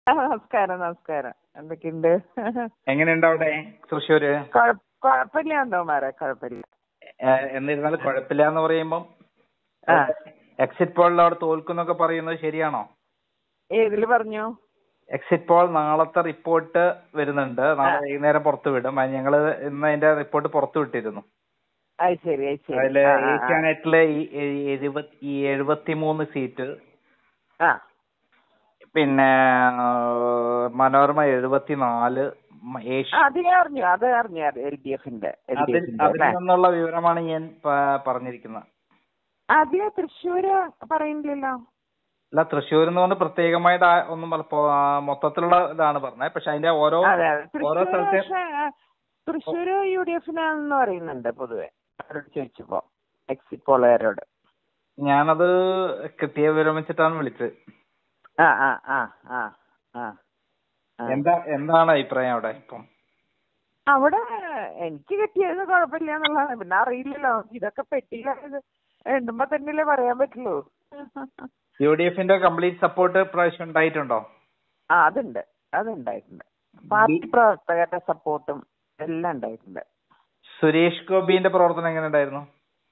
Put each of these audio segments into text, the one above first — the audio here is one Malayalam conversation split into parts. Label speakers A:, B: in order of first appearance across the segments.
A: നമസ്കാരം നമസ്കാരം എന്തൊക്കെയുണ്ട്
B: എങ്ങനെയുണ്ട് അവിടെ തൃശ്ശൂര്
A: കുഴ- കുഴപ്പമില്ല എന്തോ മാറെ കുഴപ്പമില്ല
B: ഏഹ് എന്നിരുന്നാലും കുഴപ്പമില്ല എന്ന് പറയുമ്പം
A: ആ
B: എക്സിറ്റ് പോളിൽ അവിടെ തോൽക്കുന്നൊക്കെ പറയുന്നത് ശരിയാണോ
A: ഏതില് പറഞ്ഞു
B: എക്സിറ്റ് പോൾ നാളത്തെ റിപ്പോർട്ട് വരുന്നുണ്ട് നാളെ വൈകുന്നേരം പുറത്തു വിടും അത് ഞങ്ങള് ഇന്ന് അതിന്റെ റിപ്പോർട്ട് പുറത്തു വിട്ടിരുന്നു
A: അത് ശരി അത് ശരി
B: അതില്
A: ആ, ആ, ആ.
B: ഏഷ്യാനെറ്റിലെ ഈ എ- എഴുപത് ഈ എഴുപത്തിമൂന്ന് സീറ്റ്
A: ആ
B: പിന്നെ ആ, മനോരമ എഴുപത്തിനാല് മ-
A: ആ,
B: ഏഷ്യ
A: അത് ഞാൻ അറിഞ്ഞു അത് അറിഞ്ഞു എൽ ഡി എഫിന്റെ എൽ ഡി
B: അതിൽ
A: എഫിന്റെ
B: അതിൽ
A: അല്ലേ
B: നിന്നുള്ള വിവരമാണ് ഞാൻ പ- പറഞ്ഞിരിക്കുന്നത്
A: അതില് തൃശ്ശൂര് പറയുന്നില്ലല്ലോ
B: അല്ല തൃശ്ശൂർ എന്ന് പറഞ്ഞ് പ്രത്യേകമായിട്ട് ആ- ഒന്നും പറ- പോ- ആ, മൊത്തത്തിലുള്ള ഇതാണ് പറഞ്ഞത് പക്ഷെ അതിന്റെ ഓരോ
A: അതെ അതെ
B: ഓരോ
A: തൃശ്ശൂര്
B: സ്ഥലത്തെ
A: പക്ഷേ ആ, തൃശ്ശൂര് യു ഡി എഫിനാണെന്ന് പറയുന്നുണ്ട് പൊതുവെ അവരോട് ചോദിച്ചപ്പോ എക്സിറ്റ് പോളുകാരോട്
B: ഞാനത് കിട്ടിയ വിവരം വെച്ചിട്ടാണ് വിളിച്ചത്
A: ആ ആ ആ ആ ആ ആ.
B: എന്താ എന്താണ് അഭിപ്രായം അവിടെ ഇപ്പം
A: അവിടെ എനിക്ക് കിട്ടിയത് കുഴപ്പമില്ല എന്നുള്ളതാണ് പിന്നെ അറിയില്ലല്ലോ ഇതൊക്കെ പെട്ടിയിലായത് എണ്ണുമ്പോ തന്നെയല്ലേ പറയാൻ പറ്റുള്ളൂ
B: യു ഡി എഫിന്റെ കംപ്ലീറ്റ് സപ്പോർട്ട് ഇപ്രാവശ്യം ഉണ്ടായിട്ടുണ്ടോ
A: ആ അതുണ്ട് അതുണ്ടായിട്ടുണ്ട് പാർട്ടി പ്രവർത്തകരുടെ സപ്പോർട്ടും എല്ലാം ഉണ്ടായിട്ടുണ്ട്
B: സുരേഷ് ഗോപിന്റെ പ്രവർത്തനം എങ്ങനെ ഉണ്ടായിരുന്നു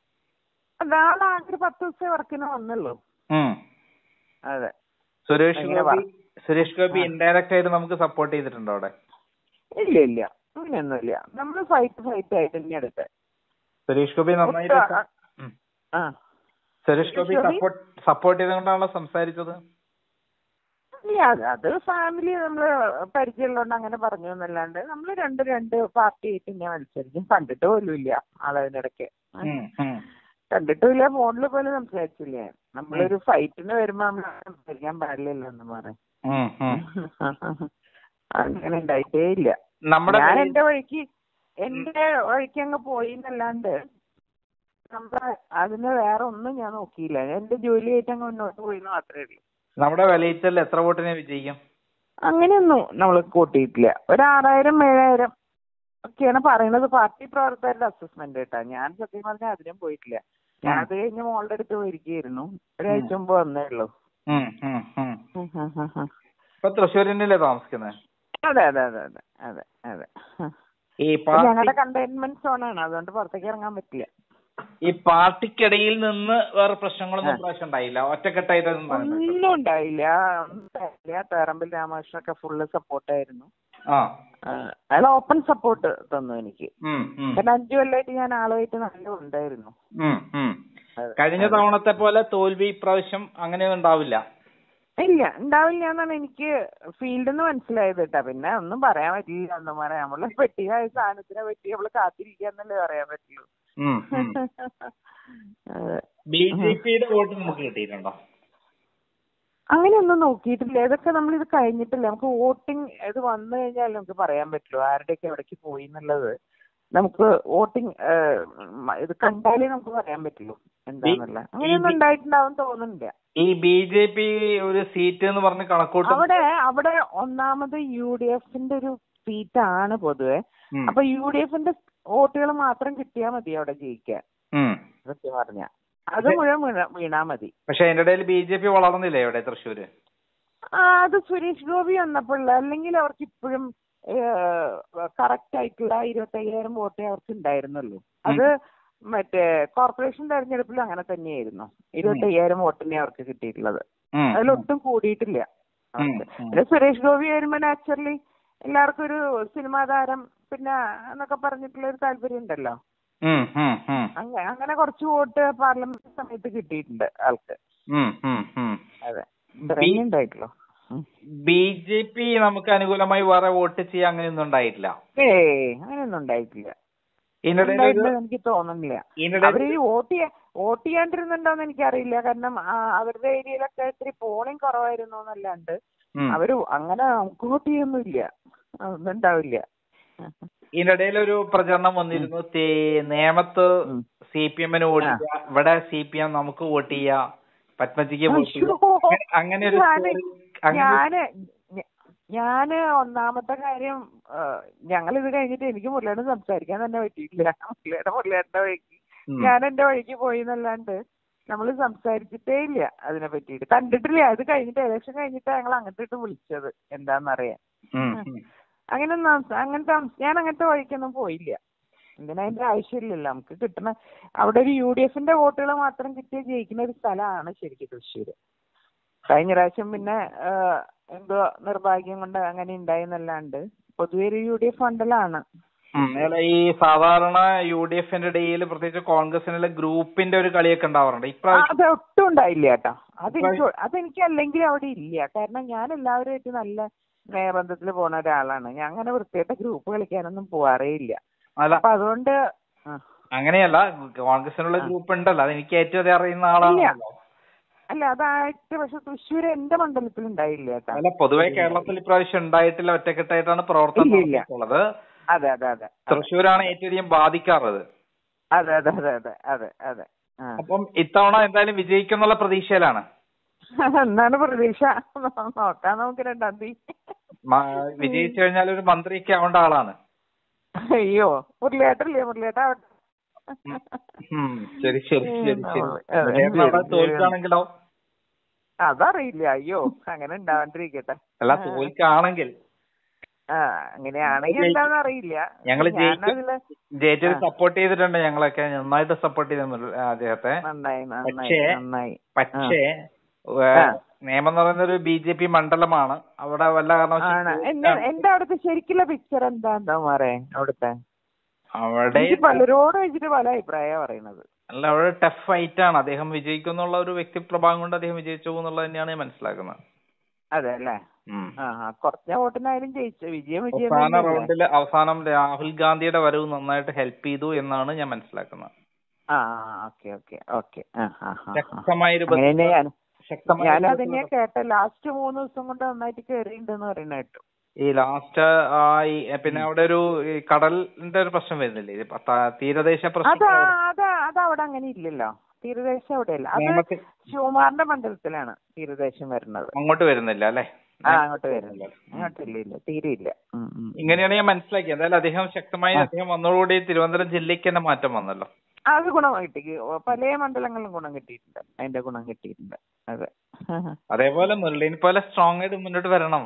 A: നാളെ ആകെ ഒരു പത്ത് ദിവസമേ വർക്കിന് വന്നുള്ളൂ
B: ഉം.
A: അതെ
B: സുരേഷ്
A: എങ്ങനെ
B: ഗോപി
A: പറ-
B: സുരേഷ് ഗോപി
A: ആ.
B: ഇൻഡയറക്റ്റ് ആയിട്ട് നമുക്ക് സപ്പോർട്ട് ചെയ്തിട്ടുണ്ടോ അവിടെ
A: ഇല്ല ഇല്ല അങ്ങനെയൊന്നുമില്ല നമ്മൾ ഫൈറ്റ് ഫൈറ്റ് ആയിട്ട് തന്നെ എടുത്ത്
B: സുരേഷ് ഗോപി നന്നായിട്ട്
A: ഒട്ടും ആ-
B: ഉം.
A: ആ
B: സുരേഷ് ഗോപി
A: സുരേഷ് ഗോപി?
B: സപ്പോർട്ട് സപ്പോർട്ട് ചെയ്തുകൊണ്ടാണല്ലോ സംസാരിച്ചത്
A: ഇല്ല അത് അത് ഫാമിലി നമ്മള് പരിചയമുള്ളതുകൊണ്ട് അങ്ങനെ പറഞ്ഞു എന്നല്ലാണ്ട് നമ്മൾ രണ്ട് രണ്ട് പാർട്ടി ആയിട്ട് ഞാൻ മത്സരിക്കും കണ്ടിട്ട് പോലും ഇല്ല ആളതിനിടയ്ക്ക്
B: ഉം, ഉം.
A: കണ്ടിട്ടും ഇല്ല ഫോണിൽ പോലും സംസാരിച്ചില്ല നമ്മളൊരു ഫൈറ്റിന് വരുമ്പോ നമ്മൾ സംസാരിക്കാൻ പാടില്ലല്ലോ എന്ന് പറയും
B: ഉം, ഉം.
A: അങ്ങനെ ഉണ്ടായിട്ടേ ഇല്ല
B: നമ്മുടെ
A: ഞാൻ
B: കയ്യിൽ-
A: എന്റെ വഴിക്ക് എന്റെ വഴിക്ക് അങ്ങ് പോയി എന്നല്ലാണ്ട് നമ്മളെ അതിന് വേറെ ഒന്നും ഞാൻ നോക്കിയില്ല ഞാൻ എന്റെ ജോലിയായിട്ട് അങ്ങ് മുന്നോട്ട് പോയി എന്ന് മാത്രമേ ഉള്ളൂ
B: നമ്മുടെ വിലയിരുത്തൽ എത്ര വോട്ടിനെ വിജയിക്കും
A: അങ്ങനെയൊന്നും നമ്മൾ കൂട്ടിയിട്ടില്ല ഒരു ആറായിരം ഏഴായിരം ഒക്കെയാണ് പറയുന്നത് പാർട്ടി പ്രവർത്തകരുടെ അസസ്മെന്റ് കേട്ടാ ഞാൻ സത്യം പറഞ്ഞാൽ അതിനും പോയിട്ടില്ല ഞാൻ അത് കഴിഞ്ഞ് മോളുടെ അടുത്ത് പോയിരിക്കുകയായിരുന്നു ഒരാഴ്ച മുമ്പ് വന്നേ ഉള്ളൂ
B: ഉം, ഉം, ഉം.
A: ഉം, ഉം, ഉം, ഉം.
B: ഇപ്പൊ തൃശ്ശൂരിനല്ലേ താമസിക്കുന്നത്
A: അതെ അതെ അതെ അതെ അതെ അതെ
B: ഈ
A: ഇത്
B: പാർട്ടി
A: ഞങ്ങളുടെ കണ്ടെയ്ൻമെന്റ് സോണാണ് അതുകൊണ്ട് പുറത്തേക്ക് ഇറങ്ങാൻ പറ്റില്ല
B: ഈ പാർട്ടിക്കിടയിൽ നിന്ന് വേറെ പ്രശ്നങ്ങളൊന്നും
A: ആ.
B: ഇപ്രാവശ്യം ഉണ്ടായില്ല ഒറ്റക്കെട്ടായിട്ടൊന്നും നടന്നില്ല.
A: ഒന്നും ഉണ്ടായില്ല ഒന്നും ഉണ്ടായില്ല തേറമ്പിൽ രാമകൃഷ്ണനൊക്കെ ഫുള്ള് സപ്പോർട്ടായിരുന്നു
B: ആ
A: അയാൾ ഓപ്പൺ സപ്പോർട്ട് തന്നു എനിക്ക്
B: ഉം, ഉം,
A: കാരണം അഞ്ചു കൊല്ലമായിട്ട് ഞാൻ ആളുമായിട്ട് നല്ല ഉണ്ടായിരുന്നു
B: ഉം, ഉം.
A: അതെ.
B: കഴിഞ്ഞ തവണത്തെ പോലെ തോൽവി ഇപ്രാവശ്യം അങ്ങനെ ഉണ്ടാവില്ല
A: ഇല്ല ഉണ്ടാവില്ല എന്നാണ് എനിക്ക് ഫീൽഡിൽ നിന്ന് മനസ്സിലായത് കേട്ടാ പിന്നെ ഒന്നും പറയാൻ പറ്റില്ല ഒന്നും പറയാം നമ്മള് പെട്ടിയായ സാധനത്തിനെ പറ്റി നമ്മള് കാത്തിരിക്കാന്നല്ലേ പറയാൻ പറ്റുള്ളൂ
B: ഉം, ഉം.
A: അതെ.
B: ബി ജെ പിയുടെ വോട്ട് നമുക്ക് കിട്ടിയിട്ടുണ്ടോ
A: അങ്ങനെയൊന്നും നോക്കിയിട്ടില്ല ഇതൊക്കെ നമ്മൾ ഇത് കഴിഞ്ഞിട്ടില്ല നമുക്ക് വോട്ടിംഗ് ഇത് വന്നു കഴിഞ്ഞാൽ നമുക്ക് പറയാൻ പറ്റുള്ളൂ ആരുടെയൊക്കെ എവിടേക്ക് പോയി എന്നുള്ളത് നമുക്ക് വോട്ടിംഗ് ഇത് കണ്ടാലേ നമുക്ക് പറയാൻ പറ്റുള്ളൂ എന്താന്നുള്ള അങ്ങനെയൊന്നും ഉണ്ടായിട്ടുണ്ടാവും തോന്നുന്നില്ല
B: ഈ ബി ജെ പി ഒരു സീറ്റ് എന്ന് പറഞ്ഞ് കണക്കൂട്ടും
A: അവിടെ അവിടെ ഒന്നാമത് യു ഡി എഫിന്റെ ഒരു സീറ്റാണ് പൊതുവെ
B: ഉം,
A: അപ്പൊ യു ഡി എഫിന്റെ വോട്ടുകൾ മാത്രം കിട്ടിയാൽ മതി അവിടെ ജയിക്കാൻ
B: ഉം.
A: സത്യം പറഞ്ഞ അത് മുഴുവൻ വീണ- വീണാ മതി
B: പക്ഷെ അതിന്റെ ഇടയിൽ ബി ജെ പി വളർന്നില്ലേ ഇവിടെ തൃശ്ശൂര്
A: ആ, അത് സുരേഷ് ഗോപി വന്നപ്പോൾ അല്ലെങ്കിൽ അവർക്ക് ഇപ്പോഴും കറക്റ്റ് ആയിട്ടുള്ള ഇരുപത്തയ്യായിരം വോട്ടേ അവർക്ക് ഉണ്ടായിരുന്നുള്ളൂ അത് മറ്റേ കോർപ്പറേഷൻ തെരഞ്ഞെടുപ്പിലും അങ്ങനെ തന്നെയായിരുന്നു ഇരുപത്തയ്യായിരം വോട്ടിനെ അവർക്ക് കിട്ടിയിട്ടുള്ളത്
B: ഉം,
A: അതിലൊട്ടും കൂടിയിട്ടില്ല
B: ഉം,
A: അവർക്ക്.
B: ഉം.
A: പിന്നെ സുരേഷ് ഗോപി വരുമ്പോ നാച്ചുറലി എല്ലാവർക്കും ഒരു സിനിമാ താരം പിന്നെ എന്നൊക്കെ പറഞ്ഞിട്ടുള്ള ഒരു താല്പര്യം ഉണ്ടല്ലോ
B: ഉം, ഉം, ഉം,
A: അങ്ങനെ അങ്ങനെ കുറച്ച് വോട്ട് പാർലമെന്റ് സമയത്ത് കിട്ടിയിട്ടുണ്ട് ആൾക്ക്
B: ഉം, ഉം, ഉം.
A: അതെ ഇത്രയും ഉണ്ടായിട്ടുള്ളൂ ഉം.
B: ബി ജെ പി നമുക്ക് അനുകൂലമായി വേറെ വോട്ട് ചെയ്യാൻ അങ്ങനെയൊന്നും ഉണ്ടായിട്ടില്ല
A: ഏയ് അങ്ങനെയൊന്നും ഉണ്ടായിട്ടില്ല
B: ഇതിനിടയിൽ ഒരു-
A: ഉണ്ടായിട്ടുണ്ടെന്ന് എനിക്ക് തോന്നുന്നില്ല
B: ഇതിനിടയിൽ
A: അവര് ഈ വോട്ട് ചെയ്യാൻ വോട്ട് ചെയ്യാണ്ടിരുന്നുണ്ടോന്ന് എനിക്കറിയില്ല കാരണം ആ, അവരുടെ ഏരിയയിലൊക്കെ ഇത്തിരി പോളിംഗ് കുറവായിരുന്നു എന്നല്ലാണ്ട്
B: ഉം.
A: അവര് അങ്ങനെ വോട്ട് ചെയ്യൊന്നുമില്ല അതൊന്നും ഉണ്ടാവില്ല
B: ഇതിനിടയിൽ ഒരു പ്രചരണം വന്നിരുന്നു തേ- നേമത്ത്
A: ഉം.
B: സി പി എമ്മിന് വോട്ട്
A: ആ.
B: ചെയ്യാം ഇവിടെ സി പി എം നമുക്ക് വോട്ട് ചെയ്യാം പത്മജിക്ക് വോട്ട് ചെയ്യാം
A: അയ്യോ.
B: അങ്ങനെ- അങ്ങനെ ഒരു
A: ഞാന്
B: story- അങ്ങനെ
A: ഞാന് ഞ- ഞാന് ഒന്നാമത്തെ കാര്യം ഞങ്ങൾ ഇത് കഴിഞ്ഞിട്ട് എനിക്ക് മുരളിയോട് സംസാരിക്കാൻ തന്നെ പറ്റിയിട്ടില്ല മുരളിയുടെ മുരളിയുടെ വഴിക്ക്
B: ഉം.
A: ഞാൻ എന്റെ വഴിക്ക് പോയി എന്നല്ലാണ്ട് നമ്മൾ സംസാരിച്ചിട്ടേ ഇല്ല അതിനെ പറ്റിയിട്ട് കണ്ടിട്ടില്ല അത് കഴിഞ്ഞിട്ട് ഇലക്ഷൻ കഴിഞ്ഞിട്ട് ഞങ്ങൾ അങ്ങോട്ട് വിളിച്ചത് എന്താണെന്നറിയാൻ
B: ഉം, ഉം.
A: അങ്ങനെ ഒന്നും സംസ- അങ്ങനത്തെ സംസ- ഞാൻ അങ്ങനത്തെ വഴിക്കൊന്നും പോയില്ല എന്തിനാ അതിന്റെ ആവശ്യമില്ലല്ലോ നമുക്ക് കിട്ടണ അവിടെ ഒരു യു ഡി എഫിന്റെ വോട്ടുകൾ മാത്രം കിട്ടിയ ജയിക്കുന്ന ഒരു സ്ഥലമാണ് ശരിക്കും തൃശ്ശൂര് കഴിഞ്ഞ പ്രാവശ്യം പിന്നെ ആ, എന്തോ നിർഭാഗ്യം കൊണ്ട് അങ്ങനെ ഉണ്ടായെന്നല്ലാണ്ട് പൊതുവെ ഒരു യു ഡി എഫ് മണ്ഡലമാണ്
B: ഉം, അല്ല, ഈ സാധാരണ യു ഡി എഫിന്റെ ഇടയിൽ പ്രത്യേകിച്ച് കോൺഗ്രസിനുള്ള ഗ്രൂപ്പിന്റെ ഒരു കളിയൊക്കെ ഉണ്ടാവാറുണ്ട്
A: ആ,
B: ഇപ്രാവശ്യം
A: അത് ഒട്ടും ഉണ്ടായില്ല കേട്ടോ അതെനിക്ക് അതെനിക്ക് അല്ലെങ്കിൽ അവിടെ ഇല്ല കാരണം ഞാൻ എല്ലാവരുമായിട്ട് നല്ല സ്നേഹബന്ധത്തിൽ പോണ ഒരാളാണ് ഞാൻ അങ്ങനെ വൃത്തിയായിട്ട് ഗ്രൂപ്പ് കളിക്കാനൊന്നും പോവാറേ ഇല്ല
B: അല്ല
A: അപ്പൊ അതുകൊണ്ട് ആ.
B: അങ്ങനെയല്ല കോൺഗ്രസിനുള്ള ഗ്രൂപ്പ് ഉണ്ടല്ലോ അത് എനിക്ക് ഏറ്റവും അധികം അറിയുന്ന ആളാണല്ലോ
A: അല്ല അതായിട്ട് പക്ഷെ തൃശ്ശൂർ എന്റെ മണ്ഡലത്തിൽ ഉണ്ടായില്ല കേട്ടോ
B: അല്ല പൊതുവെ കേരളത്തിൽ ഇപ്രാവശ്യം ഉണ്ടായിട്ടില്ല ഒറ്റക്കെട്ടായിട്ടാണ് പ്രവർത്തനം
A: ഇല്ല, ഇല്ല.
B: നടത്തിയിട്ടുള്ളത്
A: അതെ അതെ അതെ
B: തൃശ്ശൂരാണ് ഏറ്റവും അധികം ബാധിക്കാറുള്ളത്
A: അതെ അതെ അതെ അതെ അതെ അതെ ആ.
B: അപ്പം ഇത്തവണ എന്തായാലും വിജയിക്കും എന്നുള്ള പ്രതീക്ഷയിലാണ്
A: എന്നാണ് പ്രതീക്ഷ നോക്കാം നമുക്ക് രണ്ടാം തീയതി
B: മ- വിജയിച്ചു കഴിഞ്ഞാൽ ഒരു മന്ത്രിയൊക്കെ ആവേണ്ട ആളാണ്
A: അയ്യോ മുരളിയേട്ടല്ലേ മുരളിയേട്ട
B: ഉം, ശരി ശരി ശരി ശരി
A: അതെ.
B: മുരളീധരൻ അവിടെ തോൽക്കുകയാണെങ്കിലോ
A: അതറിയില്ല അയ്യോ അങ്ങനെ ഉണ്ടാവാണ്ടിരിക്കട്ടെ
B: അല്ല തോൽക്കുകയാണെങ്കിൽ
A: ആ അങ്ങനെയാണെങ്കിൽ എന്താന്ന് അറിയില്ല
B: ഞങ്ങള്
A: ഞാനതില്
B: ജയിച്ചത് സപ്പോർട്ട് ചെയ്തിട്ടുണ്ട് ഞങ്ങളൊക്കെ നന്നായിട്ട് സപ്പോർട്ട് ചെയ്തിട്ടുണ്ട് അദ്ദേഹത്തെ
A: നന്നായി നന്നായി
B: പക്ഷേ
A: നന്നായി
B: പക്ഷേ ഏ,
A: ആ.
B: നിയമം എന്ന് പറയുന്ന ഒരു ബി ജെ പി മണ്ഡലമാണ് അവിടെ വല്ല
A: ആണ്
B: കാരണവശാലും
A: എന്റെ എന്റെ അവിടുത്തെ ശരിക്കുള്ള പിക്ചർ എന്താ എന്താ മാറേ അവിടുത്തെ
B: അവിടെ
A: എനിക്ക് പലരോടും വെച്ചിട്ട് പല അഭിപ്രായം പറയണത്
B: അല്ല അവിടെ ടഫ് ഫൈറ്റ് ആണ് അദ്ദേഹം വിജയിക്കും എന്നുള്ള ഒരു വ്യക്തിപ്രഭാവം കൊണ്ട് അദ്ദേഹം വിജയിച്ചു എന്നുള്ളത് തന്നെയാണ് ഞാൻ മനസ്സിലാക്കുന്നത്
A: അതെ അല്ലേ
B: ഉം.
A: ആ ആ കുറഞ്ഞ വോട്ടിനായാലും ജയിച്ചു വിജയം വിജയം
B: അവസാന
A: തന്നെയല്ലേ?
B: റൗണ്ടിൽ അവസാനം രാഹുൽ ഗാന്ധിയുടെ വരവ് നന്നായിട്ട് ഹെൽപ്പ് ചെയ്തു എന്നാണ് ഞാൻ മനസ്സിലാക്കുന്നത്
A: ആ ഓക്കെ ഓക്കെ ഓക്കെ ആ ആ ആ, ആ
B: ശക്തമായ ഒരു
A: അങ്ങനെ തന്നെ ഞാൻ
B: ശക്തമായ
A: ഞാൻ
B: ഒരു
A: അതന്നെയാ കേട്ടെ ലാസ്റ്റ് മൂന്ന് ദിവസം കൊണ്ട് നന്നായിട്ട് കേറിയിട്ടുണ്ടെന്ന് പറയുന്ന കേട്ടു
B: ഈ ലാസ്റ്റ് ആ ഈ പിന്നെ അവിടെ ഒരു ഈ കടലിന്റെ ഒരു പ്രശ്നം വരുന്നില്ലേ ഇത് പത്ത- തീരദേശ പ്രശ്നം
A: അതാ അതാ അതവിടെ അങ്ങനെ ഇല്ലല്ലോ തീരദേശം അവിടെയല്ല അത്
B: നിയമത്തിൽ
A: ശിവകുമാറിന്റെ മണ്ഡലത്തിലാണ് തീരദേശം വരുന്നത്
B: അങ്ങോട്ട് വരുന്നില്ല അല്ലേ
A: ആ അങ്ങോട്ട് വരുന്നില്ല അങ്ങോട്ടില്ല ഇല്ല തീരെ ഇല്ല ഉം, ഉം.
B: ഇങ്ങനെയാണ് ഞാൻ മനസ്സിലാക്കിയത് എന്തായാലും അദ്ദേഹം ശക്തമായി അദ്ദേഹം വന്നതോടുകൂടി തിരുവനന്തപുരം ജില്ലയ്ക്ക് തന്നെ മാറ്റം വന്നല്ലോ
A: അത് ഗുണം കിട്ടി പല മണ്ഡലങ്ങളിലും ഗുണം കിട്ടിയിട്ടുണ്ട് അതിന്റെ ഗുണം കിട്ടിയിട്ടുണ്ട് അതെ
B: അതേപോലെ മുരളീനെ പോലെ സ്ട്രോങ് ആയിട്ട് മുന്നോട്ട് വരണം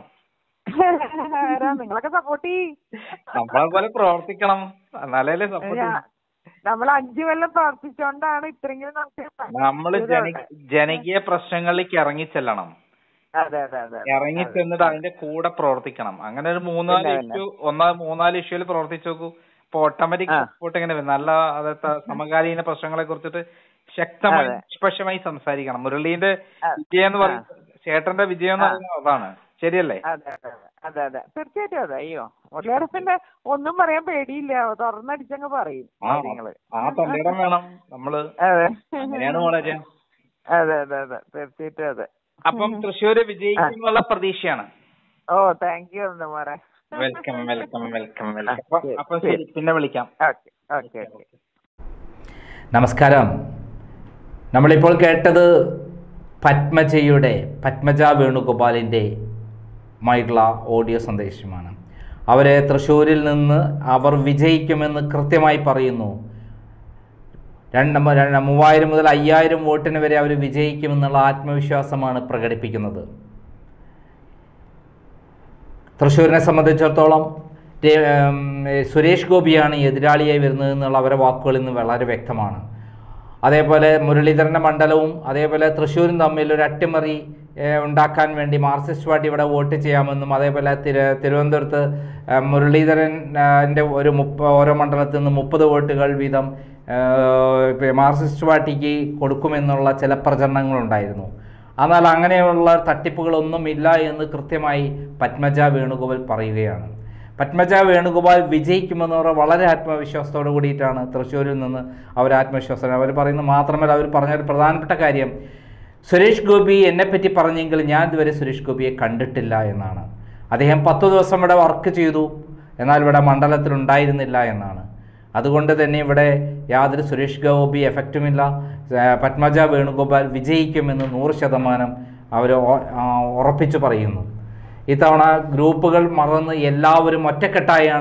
A: ആരാ നിങ്ങളൊക്കെ സപ്പോർട്ട് ചെയ്യ്
B: നമ്മളെ പോലെ പ്രവർത്തിക്കണം എന്നാലേ സപ്പോർട്ട്
A: ഞാ- നമ്മൾ അഞ്ചു കൊല്ലം പ്രവർത്തിച്ചോണ്ടാണ് ഇത്രയെങ്കിലും നമുക്ക്
B: നമ്മള് ജന ജനകീയ പ്രശ്നങ്ങളിലേക്ക് ഇറങ്ങി ചെല്ലണം
A: അതെ അതെ അതെ
B: ഇറങ്ങി ചെന്നിട്ട് അതിന്റെ കൂടെ പ്രവർത്തിക്കണം അങ്ങനെ ഒരു മൂന്നാല്
A: പിന്നെ, പിന്നെ.
B: ഇഷ്യൂ ഒന്നാ മൂന്നാല് ഇഷ്യൂല് പ്രവർത്തിച്ചു നോക്കൂ ഇപ്പൊ ഓട്ടോമാറ്റിക്
A: ആ.
B: സപ്പോർട്ട് എങ്ങനെ വരും നല്ല അതായത് സമകാലീന പ്രശ്നങ്ങളെ കുറിച്ചിട്ട് ശക്തമായി
A: അതെ.
B: നിഷ്പക്ഷമായി സംസാരിക്കണം മുരളീന്റെ
A: ആ.
B: വിജയം എന്ന് പറയുന്നത് ചേട്ടന്റെ വിജയം എന്ന്
A: ആ.
B: പറയുന്നത് അതാണ് ശരിയല്ലേ
A: അതെ അതെ അതെ അതെ തീർച്ചയായിട്ടും അതെ അയ്യോ മുരളിയടത്തിന്റെ ഒന്നും പറയാൻ പേടിയില്ല തുറന്നടിച്ചങ്ങ് പറയും
B: ആ
A: കാര്യങ്ങള്
B: ആ തന്റേടം വേണം നമ്മള്
A: അതെ
B: അങ്ങനെയാണ് വളരെ
A: അതെ അതെ അതെ തീർച്ചയായിട്ടും അതെ
B: അപ്പം തൃശ്ശൂര് വിജയിക്കുന്നുള്ള പ്രതീക്ഷയാണ്
A: ഓ താങ്ക് യു എന്താ പറയാ
B: വെൽക്കം വെൽക്കം വെൽക്കം വെൽക്കം അപ്പൊ ശരി പിന്നെ വിളിക്കാം
A: ഓക്കെ ഓക്കെ ഓക്കെ
C: നമസ്കാരം നമ്മളിപ്പോൾ കേട്ടത് പത്മജയുടെ പത്മജ വേണുഗോപാലിൻ്റെ മായിട്ടുള്ള ഓഡിയോ സന്ദേശമാണ് അവരെ തൃശ്ശൂരിൽ നിന്ന് അവർ വിജയിക്കുമെന്ന് കൃത്യമായി പറയുന്നു രണ്ട് മ- രണ്ട് മൂവായിരം മുതൽ അയ്യായിരം വോട്ടിന് വരെ അവർ വിജയിക്കുമെന്നുള്ള ആത്മവിശ്വാസമാണ് പ്രകടിപ്പിക്കുന്നത് തൃശ്ശൂരിനെ സംബന്ധിച്ചിടത്തോളം രേ- ഉം, സുരേഷ് ഗോപിയാണ് എതിരാളിയായി വരുന്നത് എന്നുള്ള അവരുടെ വാക്കുകളിൽ നിന്ന് വളരെ വ്യക്തമാണ് അതേപോലെ മുരളീധരൻ്റെ മണ്ഡലവും അതേപോലെ തൃശ്ശൂരും തമ്മിൽ ഒരു അട്ടിമറി ഏഹ്, ഉണ്ടാക്കാൻ വേണ്ടി മാർക്സിസ്റ്റ് പാർട്ടി ഇവിടെ വോട്ട് ചെയ്യാമെന്നും അതേപോലെ തിരു തിരുവനന്തപുരത്ത് ഏഹ്, മുരളീധരൻ ഏഹ്, ൻ്റെ ഒരു മുപ്പ ഓരോ മണ്ഡലത്തിൽ നിന്ന് മുപ്പത് വോട്ടുകൾ വീതം ഏഹ്, ഇപ്പൊ മാർക്സിസ്റ്റ് പാർട്ടിക്ക് കൊടുക്കുമെന്നുള്ള ചില പ്രചരണങ്ങളുണ്ടായിരുന്നു എന്നാൽ അങ്ങനെയുള്ള തട്ടിപ്പുകളൊന്നും ഇല്ല എന്ന് കൃത്യമായി പത്മജ വേണുഗോപാൽ പറയുകയാണ് പത്മജ വേണുഗോപാൽ വിജയിക്കുമെന്നവർ വളരെ ആത്മവിശ്വാസത്തോട് കൂടിയിട്ടാണ് തൃശ്ശൂരിൽ നിന്ന് അവർ ആത്മവിശ്വാസം അവർ പറയുന്നത് മാത്രമല്ല അവർ പറഞ്ഞ ഒരു പ്രധാനപ്പെട്ട കാര്യം സുരേഷ് ഗോപി എന്നെപ്പറ്റി പറഞ്ഞെങ്കിൽ ഞാൻ ഇതുവരെ സുരേഷ് ഗോപിയെ കണ്ടിട്ടില്ല എന്നാണ് അദ്ദേഹം പത്തു ദിവസം ഇവിടെ വർക്ക് ചെയ്തു എന്നാൽ ഇവിടെ മണ്ഡലത്തിൽ ഉണ്ടായിരുന്നില്ല എന്നാണ് അതുകൊണ്ട് തന്നെ ഇവിടെ യാതൊരു സുരേഷ് ഗോപി എഫക്റ്റുമില്ല ഏഹ് പത്മജ വേണുഗോപാൽ വിജയിക്കുമെന്ന് നൂറ് ശതമാനം അവർ ഉറപ്പിച്ചു പറയുന്നു ഇത്തവണ ഗ്രൂപ്പുകൾ മറന്ന് എല്ലാവരും ഒറ്റക്കെട്ടായാണ്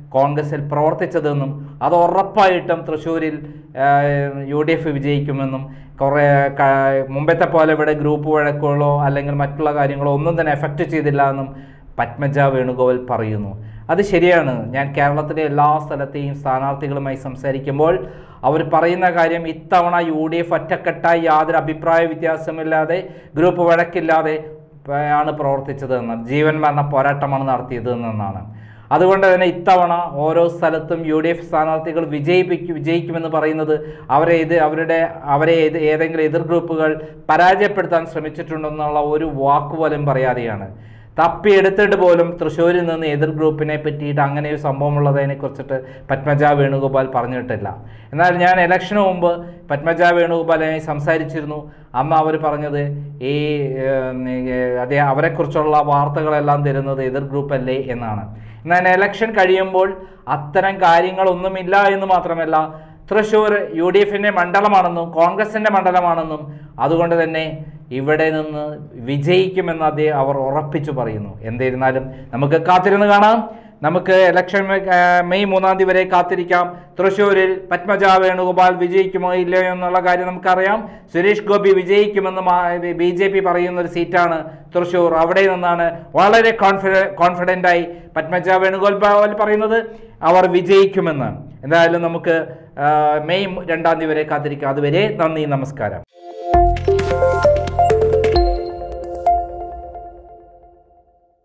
C: കോൺഗ്രസിൽ പ്രവർത്തിച്ചതെന്നും അത് ഉറപ്പായിട്ടും തൃശ്ശൂരിൽ യു ഡി എഫ് വിജയിക്കുമെന്നും കുറേ ക- മുമ്പത്തെ പോലെ ഇവിടെ ഗ്രൂപ്പ് വഴക്കുകളോ അല്ലെങ്കിൽ മറ്റുള്ള കാര്യങ്ങളോ ഒന്നും തന്നെ എഫക്റ്റ് ചെയ്തില്ല എന്നും പത്മജ വേണുഗോപാൽ പറയുന്നു അത് ശരിയാണ് ഞാൻ കേരളത്തിലെ എല്ലാ സ്ഥലത്തെയും സ്ഥാനാർത്ഥികളുമായി സംസാരിക്കുമ്പോൾ അവർ പറയുന്ന കാര്യം ഇത്തവണ യു ഡി എഫ് ഒറ്റക്കെട്ടായി യാതൊരു അഭിപ്രായ വ്യത്യാസമില്ലാതെ ഗ്രൂപ്പ് വഴക്കില്ലാതെ പ- ആണ് പ്രവർത്തിച്ചത് എന്ന് ജീവൻ മരണ പോരാട്ടമാണ് നടത്തിയത് എന്നാണ് അതുകൊണ്ട് തന്നെ ഇത്തവണ ഓരോ സ്ഥലത്തും യു ഡി എഫ് സ്ഥാനാർത്ഥികൾ വിജയിപ്പിക്കും വിജയിക്കുമെന്ന് പറയുന്നത് അവരെ ഇത് അവരുടെ അവരെ ഇത് ഏതെങ്കിലും എതിർ ഗ്രൂപ്പുകൾ പരാജയപ്പെടുത്താൻ ശ്രമിച്ചിട്ടുണ്ടെന്നുള്ള ഒരു വാക്കുപോലും പറയാതെയാണ് തപ്പിയെടുത്തിട്ട് പോലും തൃശ്ശൂരിൽ നിന്ന് എതിർ ഗ്രൂപ്പിനെ പറ്റിയിട്ട് അങ്ങനെ ഒരു സംഭവം ഉള്ളതിനെ കുറിച്ചിട്ട് പത്മജ വേണുഗോപാൽ പറഞ്ഞിട്ടില്ല എന്നാൽ ഞാൻ ഇലക്ഷന് മുമ്പ് പത്മജ വേണുഗോപാലുമായി സംസാരിച്ചിരുന്നു അന്ന് അവർ പറഞ്ഞത് ഈ ഏം, ഈ, അതേ അവരെക്കുറിച്ചുള്ള വാർത്തകളെല്ലാം തരുന്നത് എതിർ ഗ്രൂപ്പല്ലേ എന്നാണ് എന്നാൽ ഇലക്ഷൻ കഴിയുമ്പോൾ അത്തരം കാര്യങ്ങളൊന്നുമില്ല എന്ന് മാത്രമല്ല തൃശ്ശൂർ യു ഡി എഫിൻ്റെ മണ്ഡലമാണെന്നും കോൺഗ്രസിൻ്റെ മണ്ഡലമാണെന്നും അതുകൊണ്ട് തന്നെ ഇവിടെ നിന്ന് വിജയിക്കുമെന്ന് അദ്ദേഹം അവർ ഉറപ്പിച്ചു പറയുന്നു എന്നിരുന്നാലും നമുക്ക് കാത്തിരുന്ന് കാണാം നമുക്ക് ഇലക്ഷൻ ആ, മെയ് മൂന്നാം തീയതി വരെ കാത്തിരിക്കാം തൃശ്ശൂരിൽ പത്മജ വേണുഗോപാൽ വിജയിക്കുമോ ഇല്ലയോ എന്നുള്ള കാര്യം നമുക്കറിയാം സുരേഷ് ഗോപി വിജയിക്കുമെന്ന് ബി ജെ പി പറയുന്ന ഒരു സീറ്റാണ് തൃശ്ശൂർ അവിടെ നിന്നാണ് വളരെ കോൺഫിഡ കോൺഫിഡൻ്റായി പത്മജ വേണുഗോപാൽ പറയുന്നത് അവർ വിജയിക്കുമെന്ന് എന്തായാലും നമുക്ക് ആ, മെയ് രണ്ടാം തീയതി വരെ കാത്തിരിക്കാം അതുവരെ നന്ദി നമസ്കാരം